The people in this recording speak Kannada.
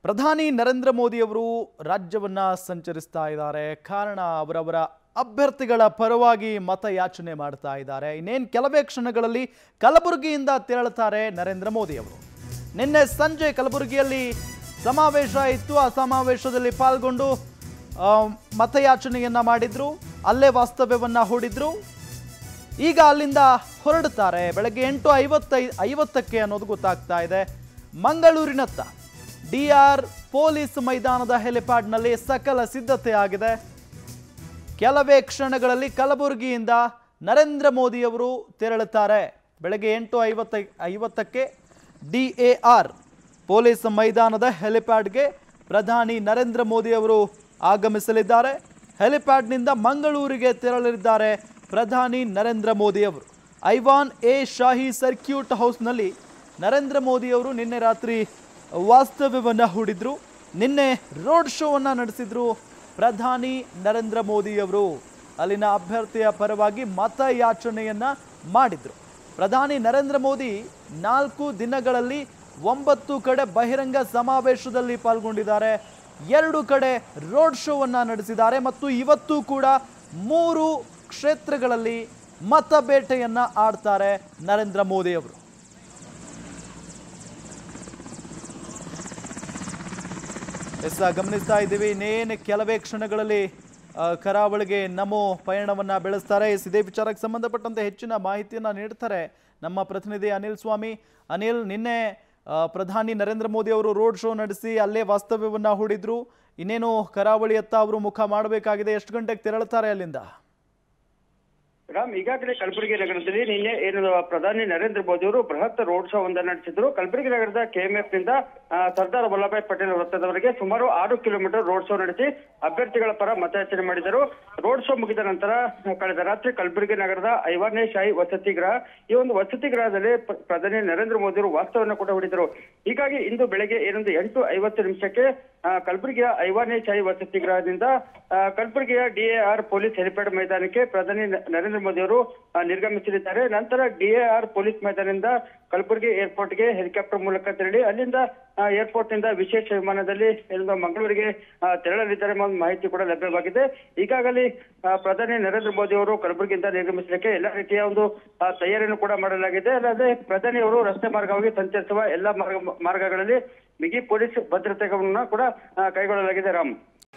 ಪ್ರಧಾನಿ ನರೇಂದ್ರ ಮೋದಿಯವರು ರಾಜ್ಯವನ್ನ ಸಂಚರಿಸ್ತಾ ಇದ್ದಾರೆ ಕಾರಣ ಅವರವರ ಅಭ್ಯರ್ಥಿಗಳ ಪರವಾಗಿ ಮತಯಾಚನೆ ಮಾಡ್ತಾ ಇದ್ದಾರೆ ಇನ್ನೇನು ಕೆಲವೇ ಕ್ಷಣಗಳಲ್ಲಿ ಕಲಬುರಗಿಯಿಂದ ತೆರಳುತ್ತಾರೆ ನರೇಂದ್ರ ಮೋದಿಯವರು ನಿನ್ನೆ ಸಂಜೆ ಕಲಬುರಗಿಯಲ್ಲಿ ಸಮಾವೇಶ ಇತ್ತು ಆ ಸಮಾವೇಶದಲ್ಲಿ ಪಾಲ್ಗೊಂಡು ಆ, ಮತಯಾಚನೆಯನ್ನ ಮಾಡಿದ್ರು ಅಲ್ಲೇ ವಾಸ್ತವ್ಯವನ್ನ ಹೂಡಿದ್ರು ಈಗ ಅಲ್ಲಿಂದ ಹೊರಡುತ್ತಾರೆ ಬೆಳಗ್ಗೆ ಎಂಟು ಐವತ್ತೈ ಐವತ್ತಕ್ಕೆ ಅನ್ನೋದು ಗೊತ್ತಾಗ್ತಾ ಇದೆ ಮಂಗಳೂರಿನತ್ತ ಡಿ ಆರ್ ಪೊಲೀಸ್ ಮೈದಾನದ ಹೆಲಿಪ್ಯಾಡ್ನಲ್ಲಿ ಸಕಲ ಸಿದ್ಧತೆ ಆಗಿದೆ ಕೆಲವೇ ಕ್ಷಣಗಳಲ್ಲಿ ಕಲಬುರಗಿಯಿಂದ ನರೇಂದ್ರ ಮೋದಿಯವರು ತೆರಳುತ್ತಾರೆ ಬೆಳಗ್ಗೆ ಎಂಟು ಐವತ್ತ ಐವತ್ತಕ್ಕೆ ಡಿ ಎ ಆರ್ ಪೊಲೀಸ್ ಮೈದಾನದ ಹೆಲಿಪ್ಯಾಡ್ಗೆ ಪ್ರಧಾನಿ ನರೇಂದ್ರ ಮೋದಿಯವರು ಆಗಮಿಸಲಿದ್ದಾರೆ ಹೆಲಿಪ್ಯಾಡ್ನಿಂದ ಮಂಗಳೂರಿಗೆ ತೆರಳಲಿದ್ದಾರೆ ಪ್ರಧಾನಿ ನರೇಂದ್ರ ಮೋದಿಯವರು ಐವಾನ್ ಎ ಶಾಹಿ ಸರ್ಕ್ಯೂಟ್ ಹೌಸ್ನಲ್ಲಿ ನರೇಂದ್ರ ಮೋದಿಯವರು ನಿನ್ನೆ ರಾತ್ರಿ ವಾಸ್ತವ್ಯವನ್ನು ಹೂಡಿದ್ರು ನಿನ್ನೆ ರೋಡ್ ಶೋವನ್ನು ನಡೆಸಿದ್ರು ಪ್ರಧಾನಿ ನರೇಂದ್ರ ಮೋದಿಯವರು ಅಲ್ಲಿನ ಅಭ್ಯರ್ಥಿಯ ಪರವಾಗಿ ಮತಯಾಚನೆಯನ್ನ ಮಾಡಿದ್ರು ಪ್ರಧಾನಿ ನರೇಂದ್ರ ಮೋದಿ ನಾಲ್ಕು ದಿನಗಳಲ್ಲಿ ಒಂಬತ್ತು ಕಡೆ ಬಹಿರಂಗ ಸಮಾವೇಶದಲ್ಲಿ ಪಾಲ್ಗೊಂಡಿದ್ದಾರೆ ಎರಡು ಕಡೆ ರೋಡ್ ಶೋವನ್ನ ನಡೆಸಿದ್ದಾರೆ ಮತ್ತು ಇವತ್ತು ಕೂಡ ಮೂರು ಕ್ಷೇತ್ರಗಳಲ್ಲಿ ಮತಬೇಟೆಯನ್ನ ಆಡ್ತಾರೆ ನರೇಂದ್ರ ಮೋದಿಯವರು ಎಸ್ ಗಮನಿಸ್ತಾ ಇದ್ದೀವಿ ಇನ್ನೇನು ಕೆಲವೇ ಕ್ಷಣಗಳಲ್ಲಿ ಆ, ಕರಾವಳಿಗೆ ನಮೋ ಪಯಣವನ್ನ ಬೆಳೆಸ್ತಾರೆ ಎಸ್ ಇದೇ ವಿಚಾರಕ್ಕೆ ಸಂಬಂಧಪಟ್ಟಂತೆ ಹೆಚ್ಚಿನ ಮಾಹಿತಿಯನ್ನ ನೀಡ್ತಾರೆ ನಮ್ಮ ಪ್ರತಿನಿಧಿ ಅನಿಲ್ ಸ್ವಾಮಿ ಅನಿಲ್ ನಿನ್ನೆ ಆ, ಪ್ರಧಾನಿ ನರೇಂದ್ರ ಮೋದಿ ಅವರು ರೋಡ್ ಶೋ ನಡೆಸಿ ಅಲ್ಲೇ ವಾಸ್ತವ್ಯವನ್ನ ಹೂಡಿದ್ರು ಇನ್ನೇನು ಕರಾವಳಿಯತ್ತ ಅವರು ಮುಖ ಮಾಡಬೇಕಾಗಿದೆ ಎಷ್ಟು ಗಂಟೆಗೆ ತೆರಳುತ್ತಾರೆ ಅಲ್ಲಿಂದ ರಾಮ್ ಈಗಾಗಲೇ ಕಲಬುರಗಿ ನಗರದಲ್ಲಿ ನಿನ್ನೆ ಏನು ಪ್ರಧಾನಿ ನರೇಂದ್ರ ಮೋದಿ ಅವರು ಬೃಹತ್ ರೋಡ್ ಶೋ ಒಂದನ್ನು ನಡೆಸಿದ್ರು ಕಲಬುರಗಿ ನಗರದ ಕೆಎಂಎಫ್ ನಿಂದ ಆ, ಸರ್ದಾರ್ ವಲ್ಲಭಾಯ್ ಪಟೇಲ್ ವೃತ್ತದವರೆಗೆ ಸುಮಾರು ಆರು ಕಿಲೋಮೀಟರ್ ರೋಡ್ ಶೋ ನಡೆಸಿ ಅಭ್ಯರ್ಥಿಗಳ ಪರ ಮತಯಾಚನೆ ಮಾಡಿದರು ರೋಡ್ ಶೋ ಮುಗಿದ ನಂತರ ಕಳೆದ ರಾತ್ರಿ ಕಲಬುರಗಿ ನಗರದ ಐವರನೇ ಶಾಹಿ ವಸತಿ ಗೃಹ ಈ ಒಂದು ವಸತಿ ಗೃಹದಲ್ಲಿ ಪ್ರ- ಪ್ರಧಾನಿ ನರೇಂದ್ರ ಮೋದಿ ಅವರು ವಾಸ್ತವವನ್ನು ಕೂಡ ಹೂಡಿದರು ಹೀಗಾಗಿ ಇಂದು ಬೆಳಗ್ಗೆ ಏನೊಂದು ಎಂಟು ಐವತ್ತು ನಿಮಿಷಕ್ಕೆ ಆ, ಕಲಬುರಗಿಯ ಐವರನೇ ಶಾಹಿ ವಸತಿ ಗೃಹದಿಂದ ಆ, ಕಲಬುರಗಿಯ ಡಿಎಆರ್ ಪೊಲೀಸ್ ಹೆಲಿಪ್ಯಾಡ್ ಮೈದಾನಕ್ಕೆ ಪ್ರಧಾನಿ ನ- ನರೇಂದ್ರ ಮೋದಿ ಅವರು ಆ, ನಿರ್ಗಮಿಸಲಿದ್ದಾರೆ ನಂತರ ಡಿಎಆರ್ ಪೊಲೀಸ್ ಮೈದಾನದಿಂದ ಕಲಬುರಗಿ ಏರ್ಪೋರ್ಟ್ಗೆ ಹೆಲಿಕಾಪ್ಟರ್ ಮೂಲಕ ತೆರಳಿ ಅಲ್ಲಿಂದ ಆ, ಏರ್ಪೋರ್ಟ್ ನಿಂದ ವಿಶೇಷ ವಿಮಾನದಲ್ಲಿ ಇಲ್ಲಿಂದ ಮಂಗಳೂರಿಗೆ ಆ, ತೆರಳಲಿದ್ದಾರೆ ಎಂಬ ಒಂದು ಮಾಹಿತಿ ಕೂಡ ಲಭ್ಯವಾಗಿದೆ ಈಗಾಗಲೇ ಆ, ಪ್ರಧಾನಿ ನರೇಂದ್ರ ಮೋದಿ ಅವರು ಕಲಬುರಗಿಯಿಂದ ನಿರ್ಗಮಿಸಲಿಕ್ಕೆ ಎಲ್ಲ ರೀತಿಯ ಒಂದು ಆ, ತಯಾರಿಯನ್ನು ಕೂಡ ಮಾಡಲಾಗಿದೆ ಅಲ್ಲದೆ ಪ್ರಧಾನಿ ಅವರು ರಸ್ತೆ ಮಾರ್ಗವಾಗಿ ಸಂಚರಿಸುವ ಎಲ್ಲ ಮಾರ್ಗ ಮಾರ್ಗಗಳಲ್ಲಿ ಬಿಗಿ ಪೊಲೀಸ್ ಭದ್ರತೆಗಳನ್ನು ಕೂಡ ಆ, ಕೈಗೊಳ್ಳಲಾಗಿದೆ ರಾಮ್